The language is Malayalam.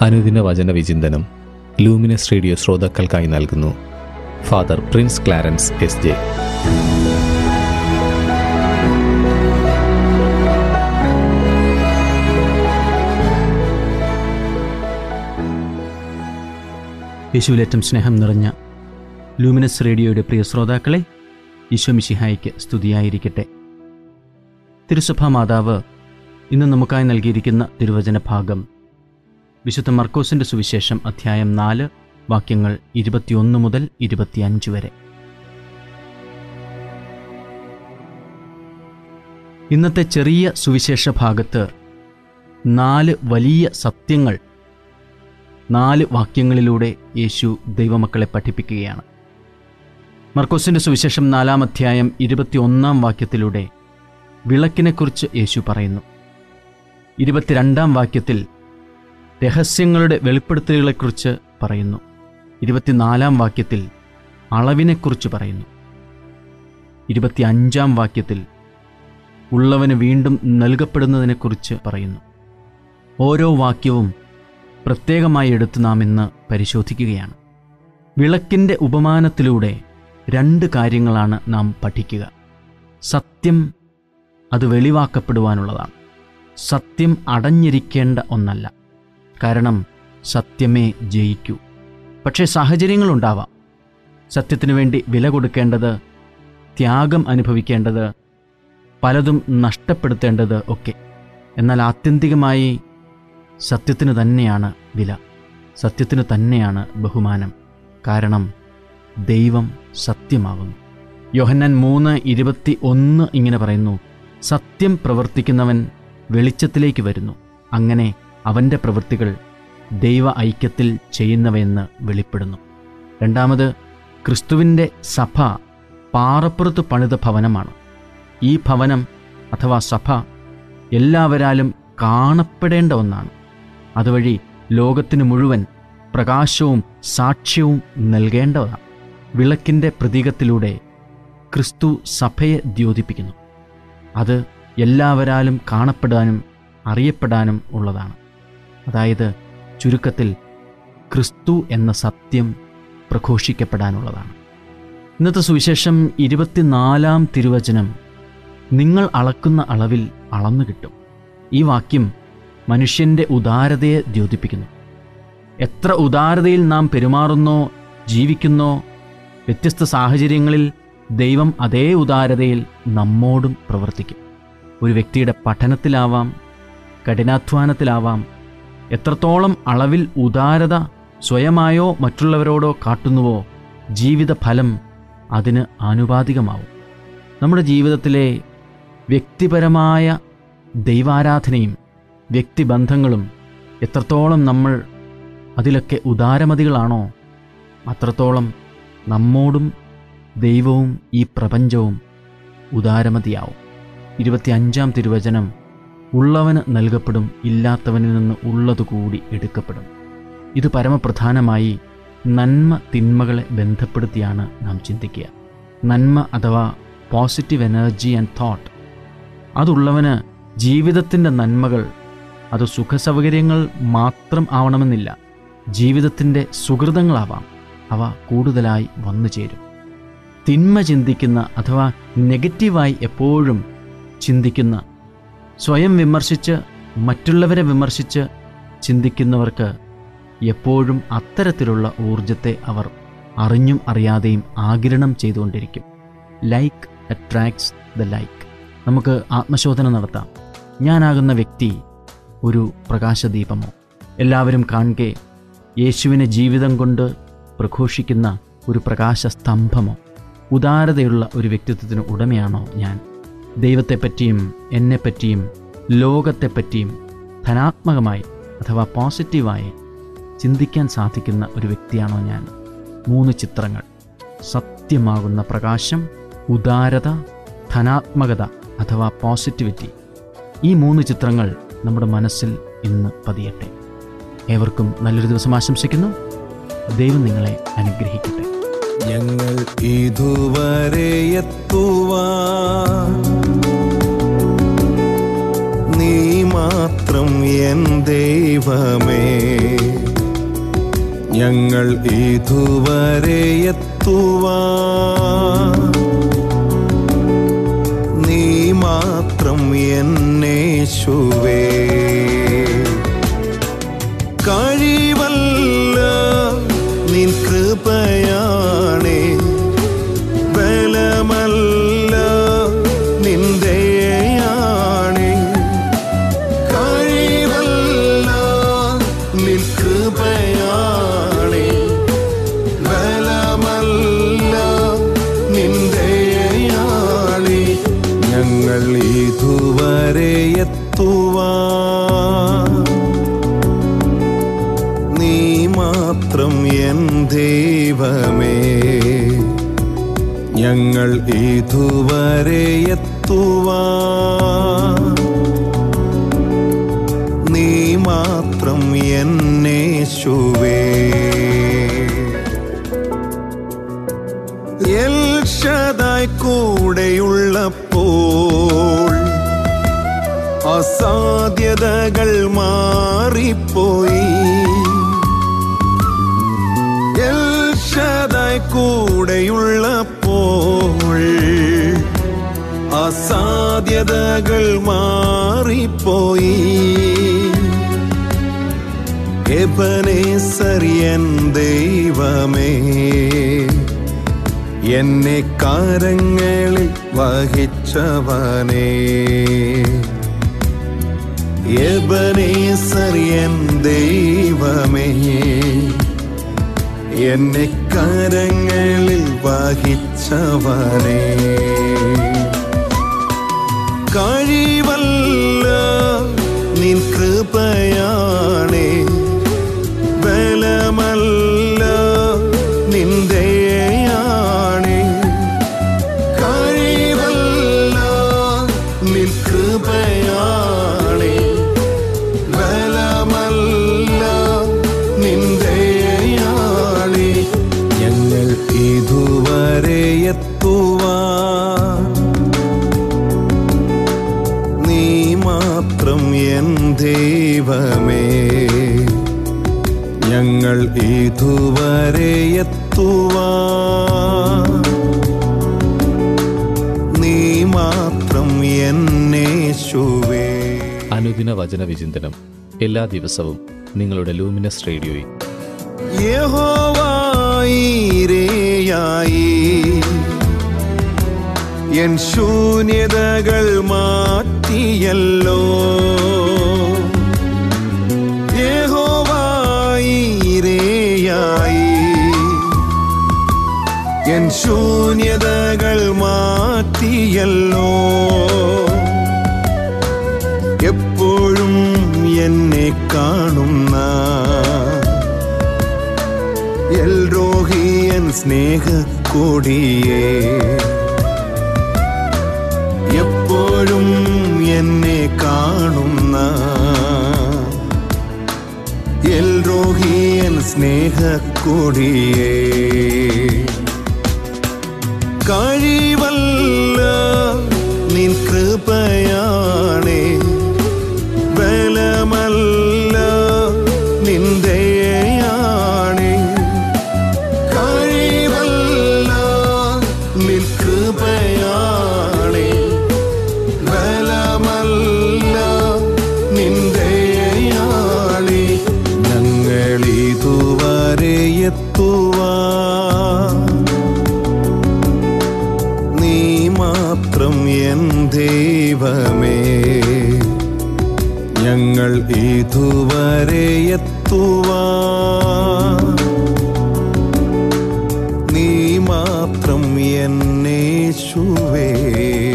അനുദിന വചന വിചിന്തനം ലൂമിനസ് റേഡിയോ ശ്രോതാക്കൾക്കായി നൽകുന്നു father prince Clarence S J യേശുവിലേറ്റം സ്നേഹം നിറഞ്ഞ ലൂമിനസ് റേഡിയോയുടെ പ്രിയ ശ്രോതാക്കളെ ഈശോമിശിഹായിക്ക് സ്തുതിയായിരിക്കട്ടെ തിരുസഭാ മാതാവ് ഇന്ന് നമുക്കായി നൽകിയിരിക്കുന്ന തിരുവചന ഭാഗം വിശുദ്ധ മർക്കോസിൻ്റെ സുവിശേഷം അധ്യായം നാല് വാക്യങ്ങൾ ഇരുപത്തിയൊന്ന് മുതൽ ഇരുപത്തിയഞ്ച് വരെ ഇന്നത്തെ ചെറിയ സുവിശേഷ ഭാഗത്ത് നാല് വലിയ സത്യങ്ങൾ നാല് വാക്യങ്ങളിലൂടെ യേശു ദൈവമക്കളെ പഠിപ്പിക്കുകയാണ് മർക്കോസിന്റെ സുവിശേഷം നാലാം അധ്യായം ഇരുപത്തിയൊന്നാം വാക്യത്തിലൂടെ വിളക്കിനെക്കുറിച്ച് യേശു പറയുന്നു ഇരുപത്തിരണ്ടാം വാക്യത്തിൽ രഹസ്യങ്ങളുടെ വെളിപ്പെടുത്തലുകളെക്കുറിച്ച് പറയുന്നു ഇരുപത്തിനാലാം വാക്യത്തിൽ അളവിനെക്കുറിച്ച് പറയുന്നു ഇരുപത്തിയഞ്ചാം വാക്യത്തിൽ ഉള്ളവന് വീണ്ടും നൽകപ്പെടുന്നതിനെക്കുറിച്ച് പറയുന്നു ഓരോ വാക്യവും പ്രത്യേകമായി എടുത്ത് നാം ഇന്ന് പരിശോധിക്കുകയാണ് വിളക്കിൻ്റെ ഉപമാനത്തിലൂടെ രണ്ട് കാര്യങ്ങളാണ് നാം പഠിക്കുക സത്യം അത് വെളിവാക്കപ്പെടുവാനുള്ളതാണ് സത്യം അടഞ്ഞിരിക്കേണ്ട ഒന്നല്ല കാരണം സത്യമേ ജയിക്കൂ പക്ഷേ സാഹചര്യങ്ങളുണ്ടാവാം സത്യത്തിനു വേണ്ടി വില കൊടുക്കേണ്ടത് ത്യാഗം അനുഭവിക്കേണ്ടത് പലതും നഷ്ടപ്പെടുത്തേണ്ടത് ഒക്കെ എന്നാൽ ആത്യന്തികമായി സത്യത്തിന് തന്നെയാണ് വില സത്യത്തിന് തന്നെയാണ് ബഹുമാനം കാരണം ദൈവം സത്യമാകുന്നു യോഹന്നാൻ മൂന്ന് ഇരുപത്തി ഒന്ന് ഇങ്ങനെ പറയുന്നു സത്യം പ്രവർത്തിക്കുന്നവൻ വെളിച്ചത്തിലേക്ക് വരുന്നു അങ്ങനെ അവൻ്റെ പ്രവൃത്തികൾ ദൈവ ഐക്യത്തിൽ ചെയ്യുന്നവയെന്ന് വെളിപ്പെടുന്നു രണ്ടാമത് ക്രിസ്തുവിൻ്റെ സഭ പാറപ്പുറത്ത് പണിത ഭവനമാണ് ഈ ഭവനം അഥവാ സഭ എല്ലാവരാലും കാണപ്പെടേണ്ട ഒന്നാണ് അതുവഴി ലോകത്തിന് മുഴുവൻ പ്രകാശവും സാക്ഷ്യവും നൽകേണ്ടതാണ് വിളക്കിൻ്റെ പ്രതീകത്തിലൂടെ ക്രിസ്തു സഭയെ ദ്യോതിപ്പിക്കുന്നു അത് എല്ലാവരാലും കാണപ്പെടാനും അറിയപ്പെടാനും ഉള്ളതാണ് അതായത് ചുരുക്കത്തിൽ ക്രിസ്തു എന്ന സത്യം പ്രഘോഷിക്കപ്പെടാനുള്ളതാണ് ഇന്നത്തെ സുവിശേഷം ഇരുപത്തിനാലാം തിരുവചനം നിങ്ങൾ അളക്കുന്ന അളവിൽ അളന്നു കിട്ടും ഈ വാക്യം മനുഷ്യൻ്റെ ഉദാരതയെ ദ്യോതിപ്പിക്കുന്നു എത്ര ഉദാരതയിൽ നാം പെരുമാറുന്നോ ജീവിക്കുന്നോ വ്യത്യസ്ത സാഹചര്യങ്ങളിൽ ദൈവം അതേ ഉദാരതയിൽ നമ്മോടും പ്രവർത്തിക്കും ഒരു വ്യക്തിയുടെ പഠനത്തിലാവാം കഠിനാധ്വാനത്തിലാവാം എത്രത്തോളം അളവിൽ ഉദാരത സ്വയമായോ മറ്റുള്ളവരോടോ കാട്ടുന്നുവോ ജീവിത ഫലം അതിന് ആനുപാതികമാവും നമ്മുടെ ജീവിതത്തിലെ വ്യക്തിപരമായ ദൈവാരാധനയും വ്യക്തിബന്ധങ്ങളും എത്രത്തോളം നമ്മൾ അതിലൊക്കെ ഉദാരമതികളാണോ അത്രത്തോളം നമ്മോടും ദൈവവും ഈ പ്രപഞ്ചവും ഉദാരമതിയാവും ഇരുപത്തിയഞ്ചാം തിരുവചനം ഉള്ളവന് നൽകപ്പെടും ഇല്ലാത്തവനിൽ നിന്ന് ഉള്ളതുകൂടി എടുക്കപ്പെടും ഇത് പരമപ്രധാനമായി നന്മ തിന്മകളെ ബന്ധപ്പെടുത്തിയാണ് നാം ചിന്തിക്കുക നന്മ അഥവാ പോസിറ്റീവ് എനർജി ആൻഡ് തോട്ട് അതുള്ളവന് ജീവിതത്തിൻ്റെ നന്മകൾ അത് സുഖസൗകര്യങ്ങൾ മാത്രം ആവണമെന്നില്ല ജീവിതത്തിൻ്റെ സുഹൃതങ്ങളാവാം അവ കൂടുതലായി വന്നു ചേരും തിന്മ ചിന്തിക്കുന്ന അഥവാ നെഗറ്റീവായി എപ്പോഴും ചിന്തിക്കുന്ന സ്വയം വിമർശിച്ച് മറ്റുള്ളവരെ വിമർശിച്ച് ചിന്തിക്കുന്നവർക്ക് എപ്പോഴും അത്തരത്തിലുള്ള ഊർജത്തെ അവർ അറിഞ്ഞും അറിയാതെയും ആകിരണം ചെയ്തുകൊണ്ടിരിക്കും ലൈക്ക് അട്രാക്ട്സ് ദ ലൈക്ക് നമുക്ക് ആത്മശോധന നടത്താം ഞാനാകുന്ന വ്യക്തി ഒരു പ്രകാശദീപമോ എല്ലാവരും കാണുകെ യേശുവിനെ ജീവിതം കൊണ്ട് പ്രഘോഷിക്കുന്ന ഒരു പ്രകാശസ്തംഭമോ ഉദാരതയുള്ള ഒരു വ്യക്തിത്വത്തിന് ഉടമയാണോ ഞാൻ ദൈവത്തെപ്പറ്റിയും എന്നെപ്പറ്റിയും ലോകത്തെപ്പറ്റിയും ധനാത്മകമായി അഥവാ പോസിറ്റീവായി ചിന്തിക്കാൻ സാധിക്കുന്ന ഒരു വ്യക്തിയാണോ ഞാൻ മൂന്ന് ചിത്രങ്ങൾ സത്യമാകുന്ന പ്രകാശം ഉദാരത ധനാത്മകത അഥവാ പോസിറ്റിവിറ്റി ഈ മൂന്ന് ചിത്രങ്ങൾ നമ്മുടെ മനസ്സിൽ ഇന്ന് പതിയട്ടെ ഏവർക്കും നല്ലൊരു ദിവസം ആശംസിക്കുന്നു ദൈവം നിങ്ങളെ അനുഗ്രഹിക്കട്ടെ ഞങ്ങൾ ഇതുവരെ എത്തുവാൻ നീ മാത്രം എൻ ദൈവമേ ഞങ്ങൾ ഇതുവരെ എത്തുവാൻ നീ മാത്രം എന്നേശുവേ കഴിവല്ല നിൻ കൃപയാണേ ബലമല്ല നിന്റെയാണേ കഴിവല്ല നിൻ കൃപയാണേ ബലമല്ല നിന്റെയാണേ ഞങ്ങൾ ഇതുവരെ എത്തുവാൻ നീ മാത്രം എൻ ദൈവമേ ഞങ്ങൾ ഇതുവരെ എത്തുവാൻ നീ മാത്രം എന്നേശുവേ എൽ ഷദായ് കൂടെയുള്ളപ്പോൾ അസാധ്യതകൾ മാറിപ്പോയി എൽ ഷദായ് കൂടെയുള്ളപ്പോൾ അസാധ്യതകൾ മാറിപ്പോയി എബനേസറിയൻ ദൈവമേ എന്നെ കാരങ്ങളിൽ വഹിച്ചവനേ എബനേസറിയൻ ദൈവമേ എന്നെ കരങ്ങളിൽ വഹിച്ചവനേ കഴിവല്ല നിൻ കൃപയാണേ ബലമല്ല നിന്റെയാണേ കഴിവല്ല നിൻ കൃപയാണേ ബലമല്ല നിന്റെയാണേ ഞങ്ങൾ ഇതുവരെ എത്തുവാൻ നീ മാത്രം എൻ ദൈവമേ ഞങ്ങൾ ഇതുവരെ എത്തുവാൻ നീ മാത്രം എന്നേശുവേ അനുദിന വചന വിചിന്തനം എല്ലാ ദിവസവും നിങ്ങളുടെ ലൂമിനസ് റേഡിയോയിൽ യഹോവായിരേയായി എൻ ശൂന്യതകൾ മാറ്റിയല്ലോ യഹോവായിരേയായി എൻ ശൂന്യതകൾ മാറ്റിയല്ലോ എപ്പോഴും എന്നെ കാണുന്ന എൽരോഹിയൻ സ്നേഹക്കൊടിയേ എപ്പോഴും എന്നെ കാണുന്ന എൽരോഹിയൻ സ്നേഹക്കൊടിയേ കഴിവല്ല നിൻ കൃപയാണേ ബലമല്ല നിന്റെയാണേ കഴിവല്ല നിൻ കൃപയാണേ ബലമല്ല നിന്റെയാണേ ഞങ്ങൾ ഇതുവരെ എത്തുവാൻ നീ മാത്രം എൻ ദൈവമേ ഞങ്ങൾ ഇതുവരെ എത്തുവാൻ നീ മാത്രം എന്നേശുവേ